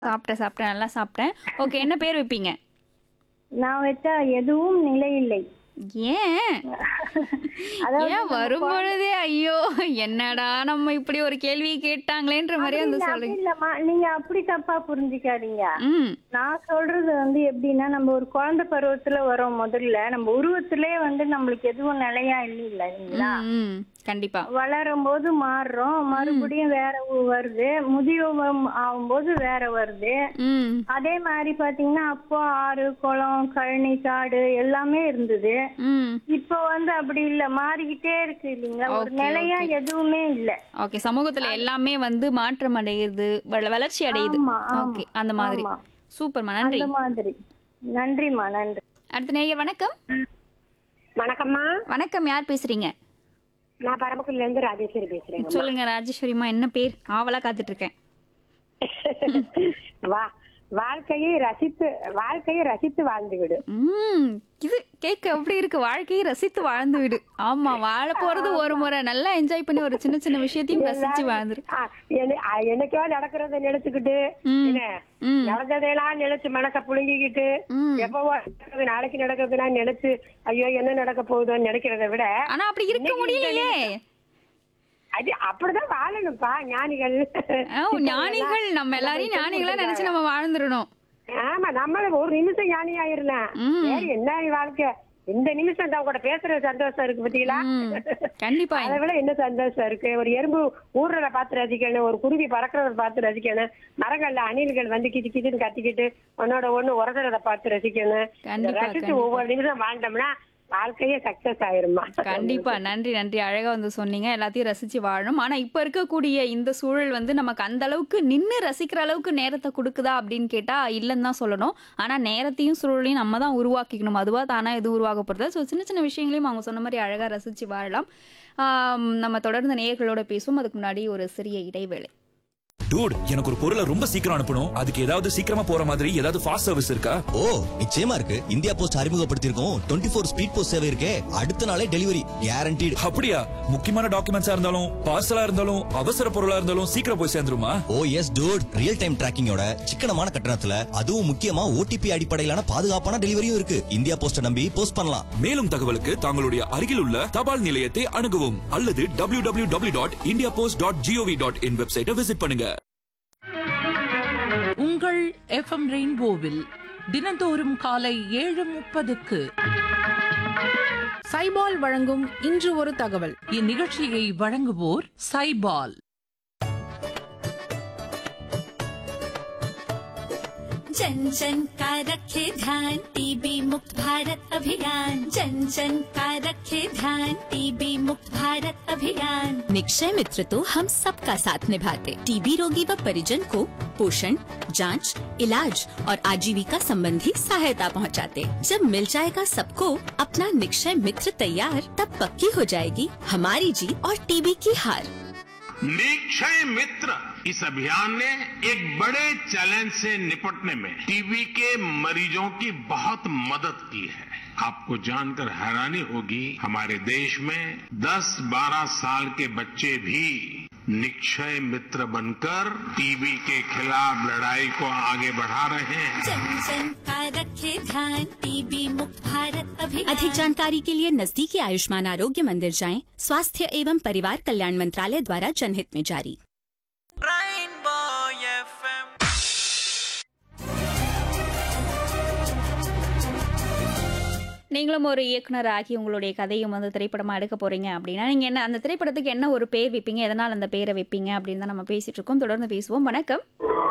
சாப்பிட்டேன் சாப்பிட்டேன் நல்லா சாப்பிட்டேன் ஓகே என்ன பேர் வைப்பீங்க நான் வச்சா எதுவும் நிலை இல்லை ஏன் அதாவது ஏன் வரும்பொழுதே ஐயோ என்னடா நம்ம இப்படி ஒரு கேள்வி கேட்டாங்களேன்ற மாதிரி வந்து இல்ல, அப்படி சொல்றீங்க இல்லம்மா நீங்க அப்படி தப்பா புரிஞ்சுக்காதீங்க ம் நான் சொல்றது வந்து எப்படின்னா நம்ம ஒரு குழந்தை பருவத்துல வரோம் முதல்ல நம்ம உருவத்திலே வந்து நம்மளுக்கு எதுவும் நிலையா இல்லை இல்லைங்களா ம், ம் கண்டிப்பா வளரும் போது மாறுறோம் மறுபடியும் வேற ஊ- வருது முதியோகம் ஆகும்போது வேற வருது ம் அதே மாதிரி பாத்தீங்கன்னா அப்போ ஆறு குளம் கழனி காடு எல்லாமே இருந்தது ம் இப்போ வந்து அப்படி இல்ல மாறிக்கிட்டே இருக்கு இல்லைங்களா ஒரு Okay, நிலையா எதுவுமே இல்ல ஓகே சமூகத்துல எல்லாமே வந்து மாற்றம் அடையுது வள- வளர்ச்சி அடையுது ஆமா, ஆமா, ஓகே அந்த மாதிரி ஆமா. சூப்பர்மா நன்றி அந்த மாதிரி நன்றிம்மா நன்றி அடுத்த நேயர் வணக்கம் வணக்கம்மா வணக்கம் யார் பேசுறீங்க நான் பரமக்குடில இருந்து ராஜேஸ்வரி பேசுறேன் சொல்லுங்க ராஜேஸ்வரிமா என்ன பேர் ஆவலா காத்துட்டு இருக்கேன் வா வாழ்க்கையை ரசித்து வாழ்க்கையை ரசித்து வாழ்ந்து விடு ம் இது கேட்க எப்படி இருக்கு வாழ்க்கையை ரசித்து வாழ்ந்து விடு ஆமா வாழ போறது ஒரு முறை நல்லா என்ஜாய் பண்ணி ஒரு சின்ன சின்ன விஷயத்தையும் ரசிச்சு வாழ்ந்துரு ஆ, என்ன- ஆ, என்னைக்கோ நடக்கிறத நினைச்சுக்கிட்டு ம். என்ன ம். நடந்ததெல்லாம் நினைச்சு மனச புழுங்கிக்கிட்டு ம். எப்பவோ நடக்கிறது, நாளைக்கு நடக்கிறதுலாம் நினைச்சு ஐயோ என்ன நடக்க போகுதோன்னு நினைக்கிறத விட ஆனா அப்படி இருக்க முடியலையே அது அப்படிதான் வாழணும்ப்பா ஞானிகள் ஆ, ஞானிகள் நம்ம எல்லாரையும் ஞானிகளா நினைச்சு நம்ம வாழ்ந்துடணும் ஆமா நம்மள ஒரு நிமிஷம் ஞானி ஆயிரலாம் ம். சரி என்ன நீ வாழ்க்கை இந்த நிமிஷம் தான் கூட பேசுற சந்தோஷம் இருக்கு பாத்தீங்களா ம், கண்டிப்பா அதை விட என்ன சந்தோஷம் இருக்கு ஒரு எறும்பு ஊர்றத பார்த்து ரசிக்கணும் ஒரு குருவி பறக்கிறத பார்த்து ரசிக்கணும் மரங்கள்ல அணில்கள் வந்து கிச்சு கிச்சுன்னு கத்திக்கிட்டு உன்னோட ஒண்ணு உரசுறத பார்த்து ரசிக்கணும் இதை கண்டிப்பா, ரசிச்சு கண்டிப்பா. ஒவ்வொரு நிமிஷம் வாழ்ந்தோம்னா வாழ்க்கையே சக்சஸ் ஆயிருமா கண்டிப்பா நன்றி நன்றி அழகா வந்து சொன்னீங்க எல்லாத்தையும் ரசிச்சு வாழணும் ஆனா இப்ப இருக்கக்கூடிய இந்த சூழல் வந்து நமக்கு அந்த அளவுக்கு நின்னு ரசிக்கிற அளவுக்கு நேரத்தை கொடுக்குதா அப்படின்னு கேட்டா இல்லைன்னு தான் சொல்லணும் ஆனா நேரத்தையும் சூழலையும் நம்ம தான் உருவாக்கிக்கணும் அதுவா தானா எதுவும் உருவாக்க போறது ஸோ சின்ன சின்ன விஷயங்களையும் அவங்க சொன்ன மாதிரி அழகா ரசிச்சு வாழலாம் ஆம், நம்ம தொடர்ந்து நேயர்களோட பேசுவோம் அதுக்கு முன்னாடி ஒரு சிறிய இடைவேளை டூட் எனக்கு ஒரு பொருளை ரொம்ப சீக்கிரம் அனுப்பணும் அதுக்கு ஏதாவது சீக்கிரமா போற மாதிரி ஏதாவது ஃபாஸ்ட் சர்வீஸ் இருக்கா ஓ நிச்சயமா இருக்கு இந்தியா போஸ்ட் அறிமுகப்படுத்தியிருக்கோம் டுவெண்ட்டி ஃபோர் ஸ்பீட் போஸ்ட் சேவை இருக்கே அடுத்த நாளே டெலிவரி கேரண்டீடு அப்படியா முக்கியமான டாக்குமெண்ட்ஸா இருந்தாலும் பார்சலா இருந்தாலும் அவசர பொருளா இருந்தாலும் சீக்கிரம் போய் சேர்ந்துருமா oh yes dude real time டிராக்கிங்கோட சிக்கனமான கட்டணத்துல அதுவும் முக்கியமா ஓடிபி அடிப்படையிலான பாதுகாப்பான டெலிவரியும் இருக்கு இந்தியா போஸ்ட நம்பி போஸ்ட் பண்ணலாம் மேலும் தகவலுக்கு தங்களுடைய அருகில் உள்ள தபால் நிலையத்தை அணுகவும் அல்லது W W W dot India post dot GOV dot in வெப்சைட்டை விசிட் பண்ணுங்க உங்கள் எஃப்எம் ரெயின்போவில் தினந்தோறும் காலை ஏழு முப்பதுக்கு சைபால் வழங்கும் இன்று ஒரு தகவல் இந்நிகழ்ச்சியை வழங்குவோர் சைபால் जन जन का रखे ध्यान टीबी मुक्त भारत अभियान जन जन का रखे ध्यान टीबी मुक्त भारत अभियान निक्षय मित्र तो हम सबका साथ निभाते टीबी रोगी व परिजन को पोषण जांच, इलाज और आजीविका संबंधी सहायता पहुंचाते। जब मिल जाएगा सबको अपना निक्षय मित्र तैयार तब पक्की हो जाएगी हमारी जीत और टीबी की हार निक्षय मित्र इस अभियान ने एक बड़े चैलेंज से निपटने में टीबी के मरीजों की बहुत मदद की है आपको जानकर हैरानी होगी हमारे देश में 10-12 साल के बच्चे भी निक्षय मित्र बनकर टीबी के खिलाफ लड़ाई को आगे बढ़ा रहे हैं जन जन का रखे ध्यान टीबी मुक्त भारत अभियान अधिक जानकारी के लिए नजदीकी आयुष्मान आरोग्य मंदिर जाएं स्वास्थ्य एवं परिवार कल्याण मंत्रालय द्वारा जनहित में जारी நீங்களும் ஒரு இயக்குனர் ஆகி உங்களுடைய கதையும் வந்து திரைப்படமா எடுக்க போறீங்க அப்படின்னா நீங்க என்ன அந்த திரைப்படத்துக்கு என்ன ஒரு பேர் வைப்பீங்க எதனால் அந்த பேரை வைப்பீங்க அப்படின்னு தான் நம்ம பேசிட்டு இருக்கோம் தொடர்ந்து பேசுவோம் வணக்கம்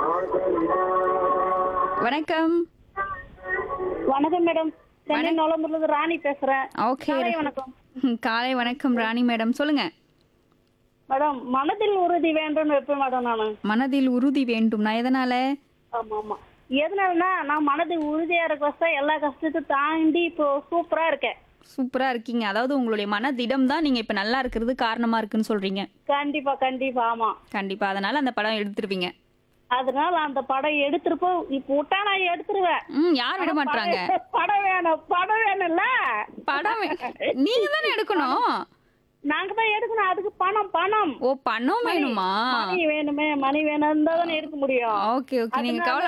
வணக்கம் வணக்கம் மேடம் சென்னை நோலம்பூர்ல ராணி பேசுறேன் ஓகே காலை வணக்கம் காலை வணக்கம் ராணி மேடம் சொல்லுங்க மேடம் மனதில் உறுதி வேண்டும் வைப்பேன் மேடம் நானு மனதில் உறுதி வேண்டும் நான் எதனால ஆமா ஆமா எதனாலனா நான் மனதில் உறுதியா இருக்க எல்லா கஷ்டத்தை தாண்டி இப்போ சூப்பரா இருக்கேன் சூப்பரா இருக்கீங்க அதாவது உங்களுடைய மனதிடம் தான் நீங்க இப்ப நல்லா இருக்கிறது காரணமா இருக்குன்னு சொல்றீங்க கண்டிப்பா கண்டிப்பா ஆமா கண்டிப்பா அதனால அந்த படம் எடுத்துருவீங்க அதனால அந்த படம் எடுத்திருப்போம் இப்ப விட்டா நான் எடுத்துருவேன் ம் யார் விட மாட்டாங்க படம் படம் வேணும் படம் வேணும்ல படம் வே- நீங்க தானே எடுக்கணும் நாங்க தான் எடுக்கணும் அதுக்கு பணம் பணம் ஓ பணம் வேணுமா மணி வேணுமே மணி வேணும் தானே எடுக்க முடியும் ஓகே ஓகே நீங்க அதனால கவலை